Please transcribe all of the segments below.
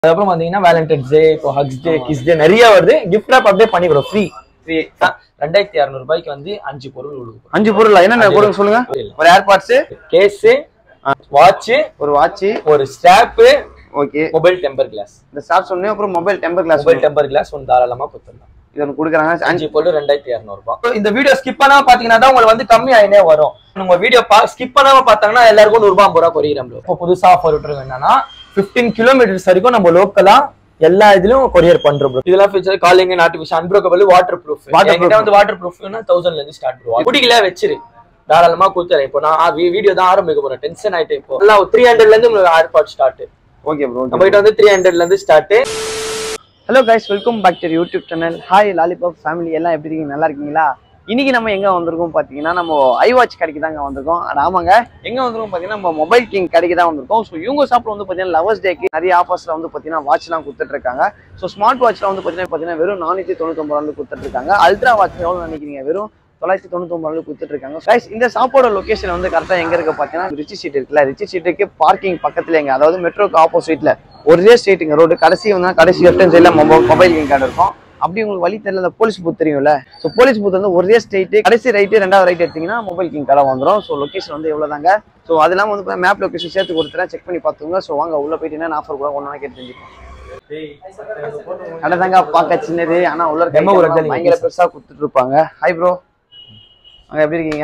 அதுக்கப்புறம் பாத்தீங்கன்னா வேலண்டைன்ஸ் டே இப்போ ஹக்ஸ் டே கிஸ் டே நிறைய வருது கிஃப்ட் ராப் அப்படியே பண்ணிக்கிறோம் ஃப்ரீ ஃப்ரீ ரெண்டாயிரத்தி இரநூறு ரூபாய்க்கு வந்து அஞ்சு பொருள் கொடுக்கும் அஞ்சு பொருள் என்னென்ன பொருள் சொல்லுங்க ஒரு ஏர்பாட்ஸ் கேஸ் வாட்ச் ஒரு வாட்ச் ஒரு strap okay mobile temper glass இந்த ஸ்டாப் சொன்னேன் அப்புறம் mobile temper glass mobile temper glass ஒன்று தாராளமா கொடுத்துடலாம் இது ஒன்று கொடுக்குறாங்க அஞ்சு அஞ்சு பொருள் ரெண்டாயிரத்தி இரநூறுபா இந்த வீடியோ ஸ்கிப் பண்ணாம பாத்தீங்கன்னா தான் உங்களுக்கு வந்து கம்மி ஆயினே வரும் உங்க வீடியோ பா ஸ்கிப் பண்ணாம பார்த்தாங்கன்னா எல்லாருக்கும் நூறுபா ஐம்பது ரூபா கொரியர் இப்போ புதுசா ஆஃபர் விட்டுருங்க என்னன்னா பிப்டீன் கிலோமீட்டர்ஸ் வரைக்கும் நம்ம லோக்கலா எல்லா இதுலயும் கொரியர் பண்றோம் bro. இதெல்லாம் feature calling notification unbreakable water proof Waterproof. என்கிட்ட வந்து வாட்டர் ப்ரூஃப்னா தௌசண்ட்ல இருந்து ஸ்டார்ட் பண்ணுவோம் குடிக்கல வச்சிரு தாராளமா கொடுத்துறேன் இப்போ நான் வீடியோ தான் ஆரம்பிக்க போறேன் டென்ஷன் ஆயிட்டு இப்போ எல்லாம் த்ரீ ஹண்ட்ரட்ல இருந்து உங்களுக்கு ஏர்பாட் ஸ்டார்ட் ஓகே ப்ரோ நம்ம கிட்ட வந்து த்ரீ ஹண்ட்ரட்ல இருந்து start hello guys welcome back to YouTube channel hi lollipop family எல்லாம் எப்படி இருக்கீங்க நல்லா இருக்கீங்களா இன்னைக்கு நம்ம எங்க வந்திருக்கோம் பாத்தீங்கன்னா நம்ம ஐ வாட்ச் கடைக்கு தாங்க வந்திருக்கோம் அட ஆமாங்க எங்க வந்திருக்கோம் பாத்தீங்கன்னா நம்ம மொபைல் கிங் கடைக்கு தான் வந்திருக்கோம் ஸோ இவங்க ஷாப்ல வந்து பாத்தீங்கன்னா லவர்ஸ் டேக்கு நிறைய ஆஃபர்ஸ்ல வந்து பாத்தீங்கன்னா வாட்ச்லாம் கொடுத்துட்டு இருக்காங்க ஸோ ஸ்மார்ட் வாட்ச்ல வந்து பாத்தீங்கன்னா பாத்தீங்கன்னா வெறும் நானூத்தி தொண்ணூத்தொம்பது ரூபாய் கொடுத்துட்டு இருக்காங்க அல்ட்ரா வாட்ச் எவ்வளவு நினைக்கிறீங்க வெறும் தொள்ளாயிரத்தி தொண்ணூத்தொம்பது ரூபாய் கொடுத்துட்டு இருக்காங்க கைஸ் இந்த ஷாப்போட லொகேஷன் வந்து கரெக்டா எங்க இருக்கு பாத்தீங்கன்னா ரிச்சி சீட் இருக்குல்ல ரிச்சி சீட்டுக்கு பார்க்கிங் பக்கத்துல எங்க அதாவது மெட்ரோக்கு ஆப்போசிட்ல ஒரே ஸ்ட்ரீட்டுங்க ரோடு கடைசி வந்து கடைசி லெஃப்ட் ஹேண்ட் சைட்ல மொபைல் கிங் கார்டு இருக்கும் அப்படி உங்களுக்கு வழி தெரியல அந்த போலீஸ் பூத் தெரியும்ல ஸோ போலீஸ் பூத் வந்து ஒரே ஸ்ட்ரெயிட் கடைசி ரைட்டு ரெண்டாவது ரைட் எடுத்தீங்கன்னா மொபைல் கிங் கடை வந்துடும் ஸோ லொகேஷன் வந்து எவ்வளோதாங்க ஸோ அது இல்லாமல் வந்து மேப் லொகேஷன் சேர்த்து கொடுத்துறேன் செக் பண்ணி பார்த்துங்க ஸோ வாங்க உள்ள போயிட்டு என்ன ஆஃபர் கூட ஒன்றா கேட்டு தெரிஞ்சுக்கோங்க கடை தாங்க பார்க்க சின்னது ஆனா உள்ள இருக்க Demo item கொடுத்தா எல்லாம் நீங்க பயங்கர பெருசா கொடுத்துட்டு இருப்பாங்க ஹாய் ப்ரோ அங்க எப்படி இருக்கீங்க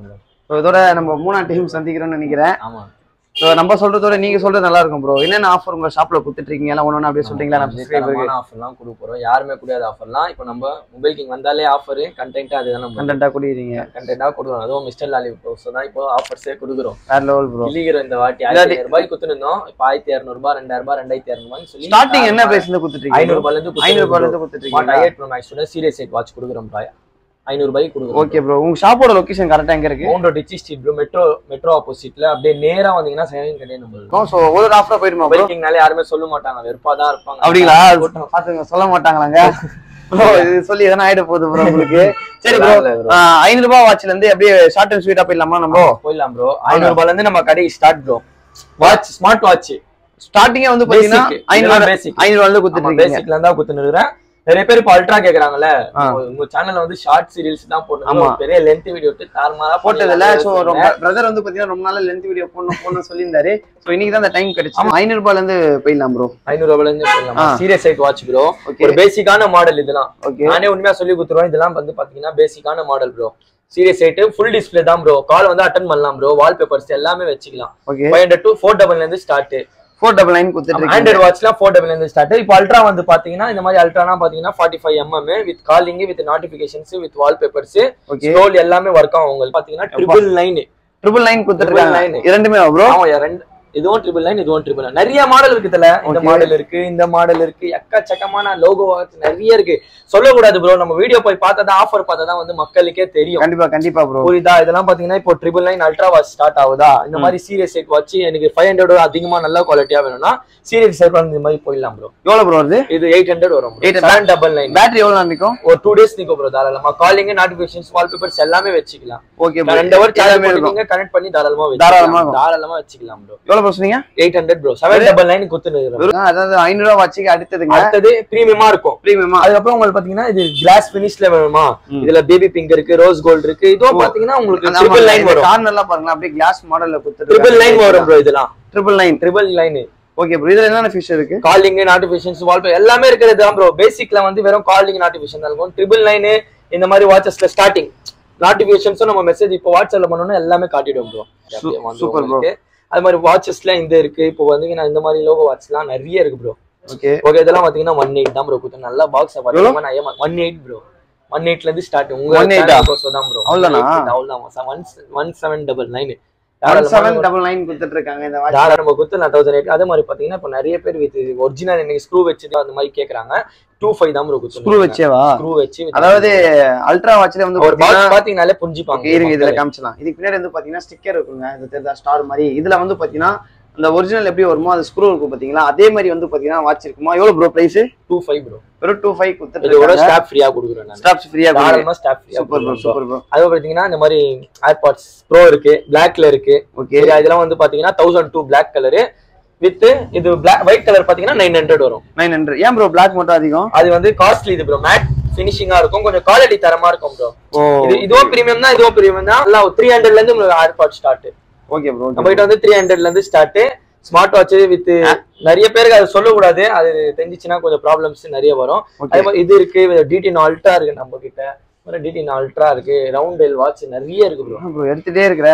ஸோ இதோட நம்ம மூணாம் டீம் சந்திக்கிறோம்னு நினைக்கிறேன் ஆமா ஸோ நம்ம சொல்றதோட நீங்க சொல்றது நல்லா இருக்கும் ப்ரோ என்னென்ன ஆஃபர் உங்க ஷாப்ல கொடுத்துட்டு இருக்கீங்க எல்லாம் ஒன்று அப்படியே சொல்றீங்களா நம்ம சப்ஸ்கிரைபருக்கு தரமான ஆஃபர்லாம் கொடுக்க போறோம் யாருமே கூடாத ஆஃபர்லாம் இப்போ நம்ம மொபைல் கிங் வந்தாலே ஆஃபர் கண்டென்ட் அதுதான் நம்ம கண்டென்ட்டா குடிக்கிறீங்க கண்டென்ட்டா கொடுக்குறோம் அதுவும் மிஸ்டர் லாலி ப்ரோஸ் தான் இப்போ ஆஃபர்ஸே கொடுக்குறோம் வேற லெவல் ப்ரோ கிளிகிற இந்த வாட்டி ஆயிரத்தி ஐநூறு ரூபாய்க்கு குத்துருந்தோம் இப்போ ஆயிரத்தி இரநூறுபா ரெண்டாயிரம் ரூபாய் ரெண்டாயிரத்தி இரநூறுபான்னு சொல்லி ஸ்டார்டிங் என்ன பிரைஸ்ல இருந்து கொடுத்துட்டு ஐநூறு இருக்கீங்க ரூபாயில இருந்து ஐநூறு ரூபாயில இருந்து கொடுத்துட்டு ஸ்மார்ட் இருக்கீங்க ஐஎட் ப்ரோ மேக்ஸோட சீரியஸ் எயிட் வாட்ச் கொடுக்குறோம் பாய் ஐநூறு ரூபாய்க்கு கொடுக்குறோம் ஓகே ப்ரோ உங்க ஷாப்போட லொகேஷன் கரெக்டா எங்க இருக்கு mount Ritchie street bro metro metro ஆப்போசிட்ல அப்படியே நேரா வந்தீங்கன்னா சேவிங் கடை நம்ம ஸோ ஒரு ஆஃபரா போயிடுமா ப்ரோ மொபைல் கிங்னாலே யாருமே சொல்ல மாட்டாங்க வெறுப்பா தான் இருப்பாங்க அப்படிங்களா கூட்டம். பாத்துங்க சொல்ல மாட்டாங்களாங்க ப்ரோ இது சொல்லி எதனா ஆயிட போகுது ப்ரோ உங்களுக்கு சரி ப்ரோ இல்ல bro. ஐநூறு ரூபாய் வாட்ச்ல இருந்து அப்படியே ஷார்ட் அண்ட் ஸ்வீட்டா போயிடலாமா நம்ம போயிடலாம் ப்ரோ ஐநூறு ரூபாயில இருந்து நம்ம கடை start bro watch smart watch ஸ்டார்டிங்கே வந்து பாத்தீங்கன்னா Basic. ஐநூறு இதெல்லாம் basic. ஐநூறு ரூபாய் கொடுத்துட்டு இருக்கீங்க பேசிக்ல இருந்தா குத்துன்னு இருக்கிறேன் நிறைய பேர் இப்போ அல்ட்ரா கேக்குறாங்கல்ல ஆ. உங்க- உங்க சேனல்ல வந்து ஷார்ட் சீரியல்ஸ் தான் போட்டு ஆமா. பெரிய லென்த் வீடியோ விட்டு தாறுமாறா போட்டதுல சோ பண்ணிடலாம். பிரதர் வந்து பாத்தீங்கன்னா ரொம்ப நாள் லென்த் வீடியோ போடணும் போடணும் சொல்லியிருந்தாரு சோ இன்னைக்கு தான் அந்த டைம் கிடைச்சு ஐநூறு ரூபாய்ல இருந்து போயிடலாம் ப்ரோ ஐநூறு ரூபாயில இருந்து போயிடலாம் ஆ. Series side watch bro okay ஒரு பேசிக்கான மாடல் இதெல்லாம் ஓகே நானே உண்மையா சொல்லி கொடுத்துருவேன் இதெல்லாம் வந்து பாத்தீங்கன்னா பேசிக்கான model bro series eight full display தான் ப்ரோ கால் வந்து அட்டன் பண்ணலாம் ப்ரோ வால் பேப்பர்ஸ் எல்லாமே வச்சுக்கலாம் okay five hundred to four டபுள்ல இருந்து ஸ்டார்ட் ஃபோர் டபுள் நைன் கொடுத்துட்டு இருக்கீங்க ஆண்ட்ராய்ட் வாட்ச்லாம் ஃபோர் டபுள் இருந்து ஸ்டார்ட் இப்போ அல்ட்ரா வந்து பாத்தீங்கன்னா இந்த மாதிரி அல்ட்ரானா பாத்தீங்கன்னா forty five M M with calling with notifications with wall papers okay scroll எல்லாமே ஒர்க் ஆகும் உங்களுக்கு பாத்தீங்கன்னா ட்ரிபிள் நைன் ட்ரிபிள் நைன் கொடுத்துட்டு Triple இருக்காங்க nine. இரண்டுமே ப்ரோ ஆமா ரெண்டு இதுவும் ட்ரிபிள் நைன் இதுவும் ட்ரிபிள் நைன் நிறைய மாடல் இருக்குதுல இந்த Okay. மாடல் இருக்கு இந்த மாடல் இருக்கு எக்கச்சக்கமான லோகோ வாட்ச் நிறைய இருக்கு சொல்லக்கூடாது ப்ரோ நம்ம வீடியோ போய் பார்த்தா தான் ஆஃபர் பார்த்தா தான் வந்து மக்களுக்கே தெரியும் கண்டிப்பா கண்டிப்பா ப்ரோ புரியுதா இதெல்லாம் பாத்தீங்கன்னா இப்போ triple nine ultra watch start ஆகுதா இந்த மாதிரி சீரியஸ் செட் வாட்ச் எனக்கு ஃபைவ் ஹண்ட்ரட் அதிகமா நல்ல குவாலிட்டியா வேணும்னா சீரியஸ் செட் இந்த மாதிரி போயிடலாம் ப்ரோ எவ்வளவு ப்ரோ வருது இது எயிட் ஹண்ட்ரட் வரும் 800. செவன் டபுள் நைன் பேட்டரி எவ்வளவு நினைக்கும் ஒரு டூ டேஸ் நிக்கும் ப்ரோ தாராளமா காலிங் நோட்டிபிகேஷன்ஸ் வால்பேப்பர்ஸ் எல்லாமே வச்சுக்கலாம் ஓகே ப்ரோ ரெண்டு ஹவர் சார்ஜ் எல்லாமே இருக்கும் பண்ணி கனெக்ட் பண்ணி தாராளமா தாராளமா வச்சுக்கலாம் இருக்கும். தாராளமா வச்சுக்கலாம் ப்ரோ எவ்வளவு ப்ரோ சொன்னீங்க eight hundred bro seven double nine குத்துன்னு வெறும் அதாவது ஐநூறு ரூபாய் வச்சுக்கு அடுத்ததுங்க அடுத்தது பிரீமியமா இருக்கும் பிரீமியமா அதுக்கப்புறம் உங்களுக்கு பாத்தீங்கன்னா இது கிளாஸ் பினிஷ்ல வேணுமா ம். இதுல பேபி பிங்க் இருக்கு ரோஸ் கோல்ட் இருக்கு இதுவும் பாத்தீங்கன்னா உங்களுக்கு ட்ரிபிள் லைன் வரும் கார்னர்லாம் பாருங்க அப்படியே கிளாஸ் மாடல்ல கொடுத்துட்டு ட்ரிபிள் லைன் வரும் ப்ரோ இதெல்லாம் triple nine triple line okay bro இதுல என்னென்ன ஃபீச்சர் இருக்கு காலிங் நோட்டிபிகேஷன்ஸ் வால்பேப்பர் எல்லாமே இருக்கிறது தான் ப்ரோ பேசிக்ல வந்து வெறும் காலிங் நோட்டிபிகேஷன் தான் இருக்கும் ட்ரிபிள் நைன் இந்த மாதிரி வாட்சஸ்ல ஸ்டார்டிங் நோட்டிபிகேஷன்ஸும் நம்ம மெசேஜ் இப்போ வாட்ஸ்அப்ல பண்ணணும் எல்லாமே காட்டிடும் ப்ரோ super bro. அது மாதிரி வாட்சஸ்ல இந்த இருக்கு இப்போ வந்து இந்த மாதிரி லோகோ வாட்ச்லாம் நிறைய இருக்கு ப்ரோ ஓகே ஓகே இதெல்லாம் பாத்தீங்கன்னா ஒன் எயிட் தான் ப்ரோ கொடுத்து நல்லா பாக்ஸ் பாத்தீங்கன்னா ஒன் எயிட் ப்ரோ ஒன் எயிட்ல இருந்து ஸ்டார்ட் உங்க 1.8 ஆ? தான் ப்ரோ அவ்வளவுதானா? அவ்வளவுதான் one one seven double nine one seven double nine கொடுத்துட்டு இருக்காங்க இந்த வாட்ச் தாராளமா நம்ம கொடுத்து நான் தௌசண்ட் எயிட் அதே மாதிரி பாத்தீங்கன்னா இப்போ நிறைய பேர் வித் ஒரிஜினல் இன்னைக்கு ஸ்க்ரூ வச்சு அந்த மாதிரி கேக்குறாங்க டூ ஃபைவ் தான் ப்ரோ கொடுத்து ஸ்க்ரூ வச்சேவா ஸ்க்ரூ வச்சு with- அதாவது அல்ட்ரா வாட்ச்ல வந்து ஒரு பாத்தீங்கன்னா பாக்ஸ் பாத்தீங்கனாலே புரிஞ்சுப்பாங்க Okay, இருங்க இதுல காமிச்சலாம் இதுக்கு பின்னாடி வந்து பாத்தீங்கன்னா ஸ்டிக்கர் இருக்குங்க இது தெரியுதா ஸ்டார் மாதிரி இதுல வந்து பாத்தீங்கன்னா அந்த ஒரிஜினல் எப்படி வருமோ அது ஸ்க்ரூ இருக்கும் பாத்தீங்களா அதே மாதிரி வந்து பாத்தீங்கன்னா வாட்ச் இருக்குமா எவ்வளவு bro price two five bro வெறும் டூ ஃபைவ் இதோட கொடுத்துட்டு ஸ்டாப் ஃப்ரீயா கொடுக்குறேன் நான் ஸ்டாப்ஸ் ஃப்ரீயா தாராளமா ஸ்டாப் ஃப்ரீயா சூப்பர் ப்ரோ சூப்பர் ப்ரோ அது பாத்தீங்கன்னா இந்த மாதிரி ஏர்பாட்ஸ் ப்ரோ இருக்கு பிளாக்ல இருக்கு ஓகே சரியா இதெல்லாம் வந்து பாத்தீங்கன்னா thousand two black colour with இது பிளாக் ஒயிட் கலர் பாத்தீங்கன்னா நைன் ஹண்ட்ரட் வரும் நைன் ஹண்ட்ரட் ஏன் ப்ரோ பிளாக் மட்டும் அதிகம் அது வந்து காஸ்ட்லி இது ப்ரோ மேட் ஃபினிஷிங்கா இருக்கும் கொஞ்சம் குவாலிட்டி தரமா இருக்கும் ப்ரோ ஓ இது இதுவும் பிரீமியம் தான் இதுவும் பிரீமியம் தான் எல்லாம் த்ரீ ஹண்ட்ரட்ல இருந்து உங்களுக்கு ஏர்பாட் ஸ்டார்ட் ஓகே ப்ரோ நம்ம கிட்ட வந்து த்ரீ ஹண்ட்ரட்ல இருந்து ஸ்டார்ட் ஸ்மார்ட் வாட்ச் வித் நிறைய பேருக்கு அது சொல்லக்கூடாது அது தெரிஞ்சிச்சுன்னா கொஞ்சம் ப்ராப்ளம்ஸ் நிறைய வரும் Okay. அதே மாதிரி இது இருக்கு டிடி அல்ட்ரா இருக்கு நம்ம கிட்ட டிடி அல்ட்ரா இருக்கு ரவுண்ட் எல் வாட்ச் நிறைய இருக்கு ப்ரோ ப்ரோ எடுத்துட்டே இருக்கிற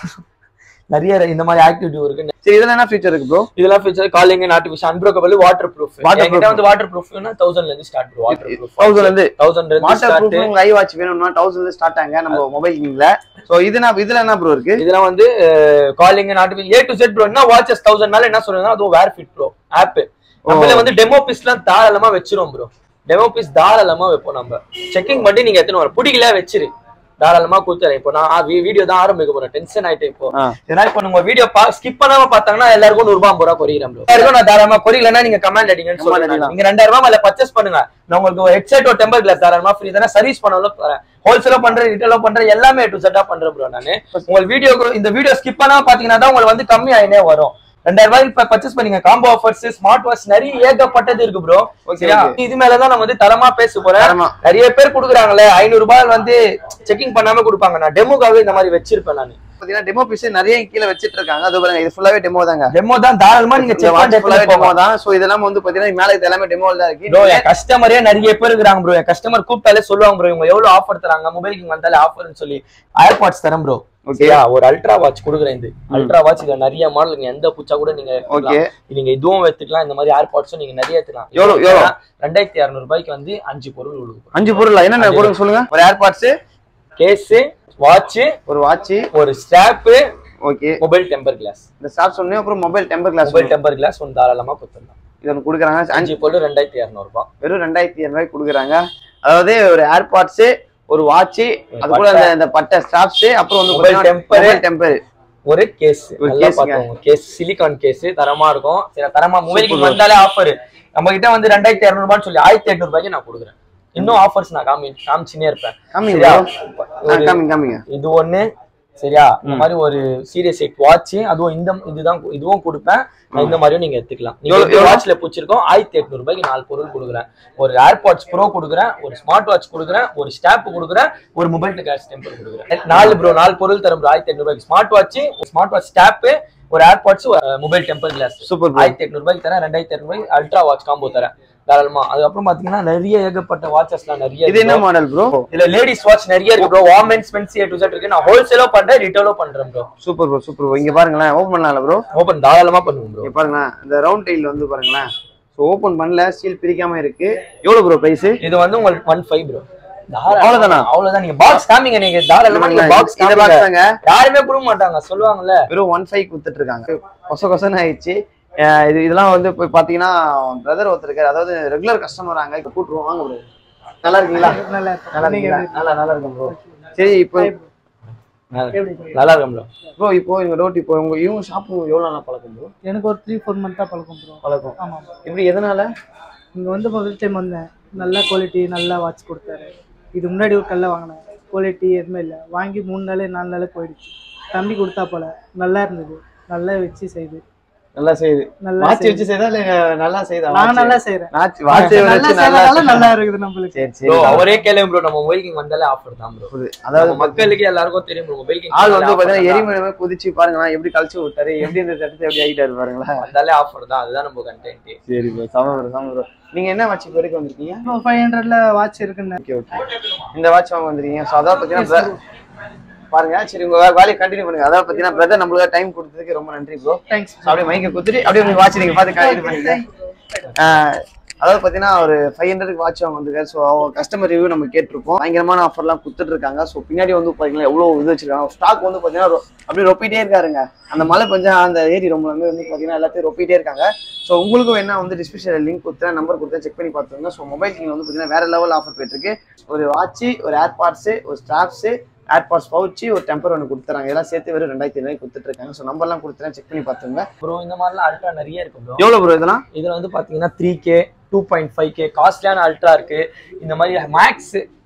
நிறைய இந்த மாதிரி ஆக்டிவிட்டி இருக்கு சரி இதெல்லாம் என்ன ஃபீச்சர் இருக்கு ப்ரோ இதெல்லாம் feature calling artificial unbreakable water proof Waterproof. என்கிட்ட வந்து வாட்டர் ப்ரூஃப்னா தௌசண்ட்ல இருந்து ஸ்டார்ட் வாட்டர் ப்ரூஃப் தௌசண்ட்ல இருந்து தௌசண்ட்ல இருந்து வாட்டர் ஸ்டார்ட் ப்ரூஃப் உங்க ஐ வாட்ச் வேணும்னா தௌசண்ட்ல ஸ்டார்ட் ஆங்க நம்ம மொபைல் கிங்ல சோ இது என்ன இதுல என்ன ப்ரோ இருக்கு இதெல்லாம் வந்து calling artificial A to Z bro என்ன வாட்சஸ் தௌசண்ட் மேல என்ன சொல்றாங்க அதுவும் வேர் ஃபிட் ப்ரோ ஆப் நம்மள வந்து டெமோ பீஸ்லாம் தாராளமா வச்சிரும் ப்ரோ டெமோ பீஸ் தாராளமா வைப்போம் நம்ம செக்கிங் பண்ணி நீங்க எத்தனை வரும் பிடிக்கல வச்சிரு தாராளமா கொடுத்துறேன் இப்போ நான் வீடியோ தான் ஆரம்பிக்க போறேன் டென்ஷன் ஆயிட்டு இப்போ ஆ. ஏன்னா இப்போ உங்க வீடியோ ஸ்கிப் பண்ணாம பார்த்தாங்கன்னா எல்லாருக்கும் நூறு ரூபாய் ஐம்பது ரூபா கொரியிறேன் ப்ரோ எல்லாருக்கும் நான் தாராளமா கொரியலன்னா நீங்க கமெண்ட் அடிங்கன்னு Comment சொல்லுங்க அடிக்கலாம். நீங்க ரெண்டாயிரம் ரூபாய் மேல பர்ச்சேஸ் பண்ணுங்க நான் உங்களுக்கு ஒரு ஹெட்செட் ஒரு டெம்பர் கிளாஸ் தாராளமா ஃப்ரீ தானே சர்வீஸ் பண்ணாலும் தரேன் ஹோல்சேலா பண்றேன் ரீட்டைலா பண்றேன் எல்லாமே டு செட்டா பண்றேன் ப்ரோ நானு உங்களுக்கு வீடியோ இந்த வீடியோ ஸ்கிப் பண்ணாம பாத்தீங்கன்னா தான் உங்களுக்கு வந்து கம்மி ஆயினே வரும் ரெண்டாயிரம் ரூபாய் இப்ப பர்ச்சேஸ் பண்ணீங்க காம்போ ஆஃபர்ஸ் ஸ்மார்ட் வாட்ச் நிறைய ஏகப்பட்டது இருக்கு ப்ரோ Okay, சரியா okay. இது மேலதான் நான் வந்து தரமா பேச போறேன் தரமா. நிறைய பேர் குடுக்குறாங்களே ஐநூறு ரூபாய் வந்து செக்கிங் பண்ணாம கொடுப்பாங்க நான் டெமோக்காகவே இந்த மாதிரி வச்சிருப்பேன் நான் பாத்தீங்கன்னா டெமோ பீஸ் நிறைய கீழே வச்சிட்டு இருக்காங்க அது பாருங்க இது ஃபுல்லாவே டெமோ தாங்க டெமோ தான் தாராளமா நீங்க இந்த செக் வாட்ச் ஃபுல்லாவே பண்ணி டெமோ தான் சோ இதெல்லாம் வந்து பாத்தீங்கன்னா மேல இது எல்லாமே டெமோ தான் ப்ரோ இருக்கு என் கஸ்டமரே நிறைய பேர் இருக்கிறாங்க ப்ரோ என் கஸ்டமர் கூப்பிட்டாலே சொல்லுவாங்க ப்ரோ இவங்க எவ்வளவு ஆஃபர் தராங்க மொபைலுக்கு வந்தாலே ஆஃபர்னு சொல்லி ஏர்பாட்ஸ் தரேன் ப்ரோ ஓகே ஓகேயா ஒரு அல்ட்ரா வாட்ச் கொடுக்குறேன் இது அல்ட்ரா வாட்ச் இதுல நிறைய மாடல் நீங்க எந்த பூச்சா கூட நீங்க ஓகே எடுத்துக்கலாம். நீங்க இதுவும் எடுத்துக்கலாம் இந்த மாதிரி ஏர்பாட்ஸும் நீங்க நிறைய எடுத்துக்கலாம் எவ்வளவு- எவ்வளவு? ரெண்டாயிரத்தி இரநூறு ரூபாய்க்கு வந்து அஞ்சு பொருள் கொடுக்கும் அஞ்சு பொருள் என்னென்ன பொருள் சொல்லுங்க ஒரு ஏர்பாட்ஸ் கேஸ் வாட்ச் ஒரு வாட்ச் ஒரு strap okay mobile temper glass இந்த ஸ்டாப் சொன்னேன் அப்புறம் mobile temper glass mobile temper glass ஒன்று தாராளமா கொடுத்துடலாம் இது ஒன்று கொடுக்குறாங்க அஞ்சு அஞ்சு பொருள் ரெண்டாயிரத்தி இரநூறு ரூபாய் வெறும் ரெண்டாயிரத்தி இரநூறுவாய்க்கு கொடுக்குறாங்க அதாவது ஒரு ஏர்பாட்ஸ் ஒரு வாட்ச் அது கூட அந்த இந்த பட்டை ஸ்டாப்ஸ் அப்புறம் வந்து Mobile temper. டெம்பர் ஒரு கேஸ் ஒரு நல்லா case ங்க. பார்த்தோம் கேஸ் சிலிகான் கேஸ் தரமா இருக்கும் சரி தரமா மொபைலுக்கு Super. வந்தாலே ஆஃபர் நம்ம கிட்ட வந்து ரெண்டாயிரத்தி இரநூறு ரூபான்னு சொல்லி ஆயிரத்தி எட்நூறு ரூபாய்க்கு நான் கொடுக்குறேன் இன்னும் ஆஃபர்ஸ் நான் காமி காமிச்சுனே இருப்பேன் காமிங்க சரியா? bro. ஆ, ஒரு- காமிங்க காமிங்க இது ஒண்ணு சரியா இந்த மாதிரி ஒரு சீரியஸ் எயிட் வாட்ச் அதுவும் இந்த இதுதான் கு- இதுவும் கொடுப்பேன் நான் இந்த மாதிரியும் நீங்க எடுத்துக்கலாம் எவ்வளவு- நீங்க எவ்வளவு? வாட்ச்ல பிடிச்சிருக்கோம் ஆயிரத்தி எட்நூறு ரூபாய்க்கு நாலு பொருள் கொடுக்குறேன் ஒரு ஏர்பாட்ஸ் ப்ரோ கொடுக்குறேன் ஒரு ஸ்மார்ட் வாட்ச் கொடுக்குறேன் ஒரு ஸ்டாப் கொடுக்குறேன் ஒரு மொபைல் கேஷ் டெம்பர் கொடுக்குறேன் நாலு ப்ரோ நாலு பொருள் தரும் ப்ரோ ஆயிரத்தி எட்நூறு ரூபாய்க்கு smart watch smart watch strap ஒரு airpods mobile temper glass super bro ஆயிரத்தி எட்நூறு ரூபாய்க்கு தரேன் ரெண்டாயிரத்தி எட்நூறு ரூபாய்க்கு அல்ட்ரா வாட்ச் காம்போ தரேன் தாராளமா அதுக்கப்புறம் பாத்தீங்கன்னா நிறைய ஏகப்பட்ட வாட்சஸ்லாம் நிறைய இது என்ன இருக்கு. மாடல் ப்ரோ இதுல லேடிஸ் வாட்ச் நிறைய இருக்கு bro women's men's A to Z இருக்கு நான் ஹோல்சேலோ பண்றேன் ரீட்டைலோ பண்றேன் bro super bro super bro இங்க பாருங்களேன் ஓபன் பண்ணலாம்ல ப்ரோ ஓபன் தாராளமா பண்ணுவோம் ப்ரோ இங்க பாருங்களேன் இந்த ரவுண்ட் டைல் வந்து பாருங்களேன் ஸோ ஓபன் பண்ணல ஸ்டீல் பிரிக்காம இருக்கு எவ்வளவு ப்ரோ பிரைஸ் இது வந்து உங்களுக்கு ஒன் ஃபைவ் ப்ரோ அவ்வளவுதானா? அவ்வளவுதான் நீங்க பாக்ஸ் காமிங்க நீங்க தாராளமா நீங்க பாக்ஸ் இந்த பாக்ஸ் தாங்க யாருமே கொடுக்க மாட்டாங்க சொல்லுவாங்கல்ல வெறும் ஒன் ஃபைவ் கொடுத்துட்டு இருக்காங்க கொச கொசன்னு ஆயிடுச்சு அஹ் இது இதெல்லாம் வந்து போய் பாத்தீங்கன்னா பிரதர் ஒருத்தர் இருக்காரு அதாவது ரெகுலர் கஸ்டமர் அங்க இப்ப கூட்டுருவோம் வாங்க bro. நல்லா இருக்கீங்களா நல்லா நல்லா இருக்கீங்களா நல்லா நல்லா இருக்கும் ப்ரோ சரி இப்போ நல்லா இருக்கும் ப்ரோ ப்ரோ இப்போ எங்க ரோட் இப்போ உங்க இவங்க ஷாப்பு எவ்வளவு நாளா பழக்கம் ப்ரோ எனக்கு ஒரு த்ரீ ஃபோர் மந்த்தாக பழக்கம் ப்ரோ பழக்கம் ஆமாம் இப்படி எதனால இங்கே வந்து முதல் டைம் வந்தேன் நல்ல குவாலிட்டி நல்லா வாட்ச் கொடுத்தாரு இது முன்னாடி ஒரு கல்ல வாங்கினேன் குவாலிட்டி எதுவுமே இல்லை வாங்கி மூணு நாள் நாலு நாள் போயிடுச்சு தம்பி கொடுத்தா போல நல்லா இருந்தது நல்லா வச்சு செய்யுது நல்லா செய்யுது நல்லா வாட்ச் செய்யுது. வச்சு செய்தா இல்ல நல்லா செய்தா நான் நல்லா செய்கிறேன் வாட்ச் வாட்ச் நல்லா வச்சு நல்லா செய்யறதால நல்லா இருக்குது நம்மளுக்கு சரி சரி ப்ரோ அவரே கேளுங்க ப்ரோ நம்ம மொபைல் கிங் வந்தாலே ஆஃபர் தான் ப்ரோ அதாவது அதாவது மக்களுக்கு எல்லாருக்கும் தெரியும் ப்ரோ மொபைல் கிங் ஆள் வந்து பாத்தீங்கன்னா எரிமலை குதிச்சு பாருங்களேன் எப்படி கழிச்சு விட்டாரு எப்படி இந்த தடுத்து எப்படி ஆகிட்டாரு பாருங்களேன் வந்தாலே ஆஃபர் தான் அதுதான் நம்ம கண்டென்ட் சரி ப்ரோ சம ப்ரோ சம ப்ரோ நீங்க என்ன வாட்ச் வரைக்கும் வந்திருக்கீங்க இப்போ ஃபைவ் ஹண்ட்ரட்ல வாட்ச் இருக்குன்னு ஓகே ஓகே இந்த வாட்ச் வாங்க வந்திருக்கீங்க ஸோ அதாவது பார்த்தீங்கன்னா பாருங்க சரி உங்க வே- வேலையை கண்டினியூ பண்ணுங்க அதாவது பார்த்தீங்கன்னா பிரதர் நம்மளுக்கு டைம் கொடுத்ததுக்கு ரொம்ப நன்றி ப்ரோ தேங்க்ஸ் அப்படியே மைக்கை குத்துட்டு அப்படியே உங்க வாட்ச் நீங்க பார்த்து கண்டினியூ பண்ணுங்க ஆஹ் அதாவது பார்த்தீங்கன்னா ஒரு ஃபைவ் ஹண்ட்ரட் வாட்ச் அவங்க வந்திருக்காரு ஸோ அவங்க கஸ்டமர் ரிவ்யூ நம்ம கேட்டிருப்போம் பயங்கரமான ஆஃபர்லாம் கொடுத்துட்டு இருக்காங்க ஸோ பின்னாடி வந்து பார்த்தீங்கன்னா எவ்வளோ இது வச்சிருக்காங்க ஸ்டாக் வந்து பார்த்தீங்கன்னா ரொ- அப்படியே ரொப்பிட்டே இருக்காருங்க அந்த மழை கொஞ்சம் அந்த ஏரி ரொம்ப வந்து வந்து பார்த்தீங்கன்னா எல்லாத்தையும் ரொப்பிட்டே இருக்காங்க ஸோ உங்களுக்கும் என்ன வந்து டிஸ்கிரிப்ஷனில் லிங்க் கொடுத்தேன் நம்பர் கொடுத்தேன் செக் பண்ணி பார்த்துங்க ஸோ மொபைல் கிங் வந்து பார்த்தீங்கன்னா வேற லெவல் ஆஃபர் போயிட்டு இருக்கு ஒரு வாட்ச் ஒரு ஏர்பாட்ஸ் ஒரு ஸ்ட்ராப்ஸ் ஏர்பாட்ஸ் பவுச்சு ஒரு டெம்பர் ஒன்று கொடுத்துறாங்க இதெல்லாம் சேர்த்து வெறும் ரெண்டாயிரத்தி ஐநூறு கொடுத்துட்டு இருக்காங்க ஸோ நம்பர்லாம் கொடுத்துறேன் செக் பண்ணி பார்த்துங்க ப்ரோ இந்த மாதிரிலாம் அல்ட்ரா நிறைய இருக்கு ப்ரோ எவ்வளோ ப்ரோ இதெல்லாம் இதுல வந்து பாத்தீங்கன்னா three K two point five K காஸ்ட்லியான அல்ட்ரா இருக்கு இந்த மாதிரி max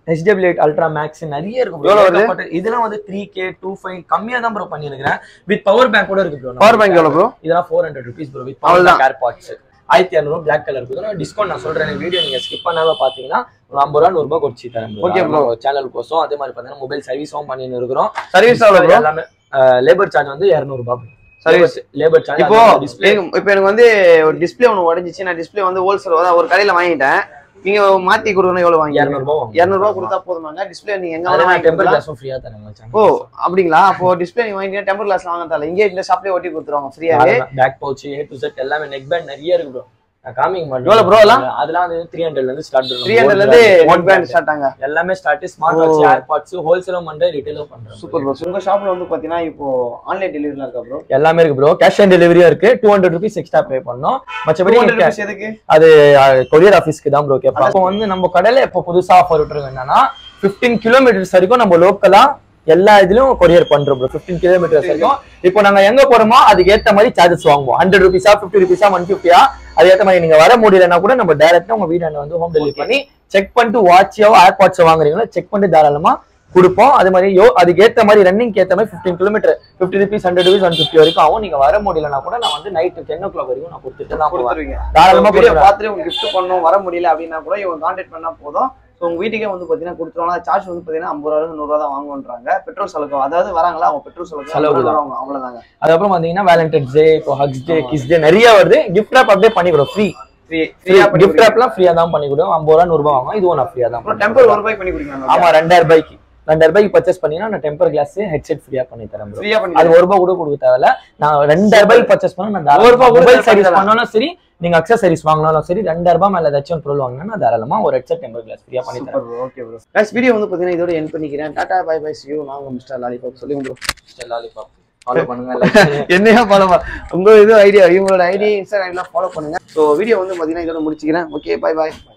H W eight ultra max நிறைய இருக்கும் bro. எவ்வளவு வருது? ஏகப்பட்ட- இதெல்லாம் வந்து த்ரீ கே டூ ஃபைவ் கம்மியா தான் ப்ரோ பண்ணிருக்கிறேன் வித் பவர் பேங்க் கூட இருக்கு ப்ரோ பவர் பேங்க் எவ்வளோ ப்ரோ இதெல்லாம் four hundred rupees bro with power அவ்வளவுதான். பேங்க் ஏர்பாட்ஸ் ஆயிரத்தி இரநூறு பிளாக் கலர் இருக்குது டிஸ்கவுண்ட் நான் சொல்றேன் வீடியோ நீங்க ஸ்கிப் பண்ணாம பாத்தீங்கன்னா ஒரு ஐம்பது ரூபா நூறு ரூபாய் குறைச்சி தரேன் Okay, bro. சேனல் கோசம் அதே மாதிரி பாத்தீங்கன்னா மொபைல் சர்வீஸும் பண்ணின்னு இருக்கிறோம் சர்வீஸ் எவ்வளோ ப்ரோ எல்லாமே லேபர் சார்ஜ் வந்து இரநூறு ரூபாய் Service. லேபர் சார்ஜ் இப்போ டிஸ்பிளே எனக்கு- இப்போ எனக்கு வந்து ஒரு டிஸ்பிளே ஒன்று உடஞ்சிச்சு நான் டிஸ்பிளே வந்து ஹோல்சேல் ஒரு கடையில் வாங்கிட்டேன் நீங்க மாத்தி கொடுக்கணும் எவ்வளவு வாங்கி இரநூறு ரூபாய் வாங்குவோம். இரநூறுவா கொடுத்தா போதுமாங்க டிஸ்பிளே நீங்க எங்க அதெல்லாம் வேணா டெம்பர் வாங்கிக்கலாம் கிளாஸும் ஃப்ரீயா தராங்க ஓ அப்படிங்களா அப்போ டிஸ்பிளே நீங்க வாங்கிட்டீங்க டெம்பர் கிளாஸ் வாங்க தரல இங்கே இந்த ஷாப்லயே ஒட்டி கொடுத்துருவாங்க ஃப்ரீயாவே back pouch A to Z எல்லாமே நெக் பேண்ட் நிறைய இருக்கு ப்ரோ நான் காமிக்க மாட்டேன் எவ்வளவு bro எல்லாம்? அதெல்லாம் வந்து த்ரீ ஹண்ட்ரட்ல இருந்து ஸ்டார்ட் த்ரீ ஹண்ட்ரட்ல இருந்து ஒன் பேண்ட் ஸ்டார்ட் ஆங்க எல்லாமே ஸ்டார்ட் ஸ்மார்ட் ஓ. வாட்ச் ஏர்பாட்ஸ் ஹோல்சேலும் பண்றேன் ரீட்டைலும் பண்றேன் சூப்பர் ப்ரோ உங்க ஷாப்ல வந்து பாத்தீங்கன்னா இப்போ ஆன்லைன் டெலிவரிலாம் இருக்கா ப்ரோ எல்லாமே இருக்கு ப்ரோ கேஷ் ஆன் டெலிவரியும் இருக்கு two hundred rupees extra pay பண்ணோம் மற்றபடி எதுக்கு அது கொரியர் ஆஃபீஸ்க்கு தான் ப்ரோ கேட்போம் அப்போ வந்து நம்ம கடையில இப்போ புதுசா ஆஃபர் விட்டுருங்க என்னன்னா பிப்டீன் கிலோமீட்டர்ஸ் வரைக்கும் நம்ம லோக்கலா எல்லா இதுலயும் கொரியர் பண்றோம் ப்ரோ பிப்டீன் கிலோமீட்டர்ஸ் வரைக்கும் இப்போ நாங்க எங்க போறோமோ அதுக்கு ஏத்த மாதிரி சார்ஜஸ் வாங்குவோம் ஹண்ட்ரட் ருபீஸா ஃபிஃப்டி ருபீஸா ஒன் ஃபிஃப்டியா அது ஏத்த மாதிரி நீங்க வர முடியலன்னா கூட நம்ம டைரக்டா உங்க வீடாண்ட வந்து ஹோம் டெலிவரி பண்ணி செக் பண்ணிட்டு வாட்சோ ஏர்பாட்ஸோ வாங்குறீங்களோ செக் பண்ணிட்டு தாராளமா கொடுப்போம் அது மாதிரி யோ அதுக்கு ஏத்த மாதிரி ரன்னிங் ஏத்த மாதிரி fifteen kilometre fifty rupees hundred rupees one fifty வரைக்கும் ஆகும் நீங்க வர முடியலன்னா கூட நான் வந்து நைட்டு டென் ஓ கிளாக் வரைக்கும் நான் கொடுத்துட்டு தான் போவேன் கொடுத்துருவீங்க தாராளமா வீடியோ கொடுத்துருவேன். பார்த்துட்டு உங்களுக்கு கிஃப்ட் பண்ணணும் வர முடியல அப்படின்னா கூட இவங்க கான்டாக்ட் பண்ணா போதும் ஸோ உங்க வீட்டுக்கே வந்து பாத்தீங்கன்னா கொடுத்துருவாங்க சார்ஜ் வந்து பாத்தீங்கன்னா ஐம்பது ரூபா நூறுரூவா தான் வாங்குவாங்க பெட்ரோல் செலவு அதாவது வராங்களா அவங்க பெட்ரோல் செலவு செலவு தான். அவங்க அவ்வளவுதாங்க அதுக்கப்புறம் பாத்தீங்கன்னா வேலண்டைன்ஸ் டே இப்போ ஹக்ஸ் டே கிஸ் டே நிறைய வருது கிஃப்ட் ஆப் அப்படியே பண்ணி கொடுக்கும் ஃப்ரீ ஃப்ரீ ஃப்ரீயா பண்ணி கிஃப்ட் ஆப்லாம் ஃப்ரீயா தான் பண்ணி கொடுக்கும் ஐம்பது ரூபா நூறு ரூபாய் வாங்கும் இதுவும் நான் ஃப்ரீயா தான் அப்புறம் பண்ணி டெம்பர் கொடுப்பேன். ஒரு ரூபாய்க்கு பண்ணி கொடுக்கலாம் ஆமா ரெண்டாயிரம் ரூபாய்க்கு ரெண்டாயிரம் ரூபாய்க்கு பர்ச்சேஸ் பண்ணீங்கன்னா நான் டெம்பர் கிளாஸ் ஹெட்செட் ஃப்ரீயா பண்ணி தரேன் bro. ஃப்ரீயா பண்ணி அது ஒரு ரூபாய் கூட கொடுக்க தேவையில்ல நான் ரெண்டாயிரம் ரூபாய்க்கு பர்ச்சேஸ் பண்ணா நான் ஒரு ரூபாய் கூட மொபைல் பண்ணி சர்வீஸ் தரலாம். பண்ணாலும் சரி நீங்க அக்சசரிஸ் வாங்கினாலும் சரி ரெண்டாயிரம் ரூபாய் மேல ஏதாச்சும் ஒரு பொருள் வாங்கினா தாராளமா ஒரு ஹெட்செட் டெம்பர் கிளாஸ் ஃப்ரீயா பண்ணி தரேன் super okay bro guys video வந்து பாத்தீங்கன்னா இதோட என் பண்ணிக்கிறேன் tata bye bye see you நாங்க மிஸ்டர் லாலிபாப் சொல்லுங்க ப்ரோ லாலிபாப் ஃபாலோ பண்ணுங்க like பண்ணுங்க. என்னையா ஃபாலோ உங்க இது ஐடியா இவங்களோட ஐடி இன்ஸ்டாகிராம்ல ஃபாலோ பண்ணுங்க ஸோ வீடியோ வந்து பாத்தீங்கன்னா இதோட முடிச்சுக்கிறேன் ஓகே பை பாய்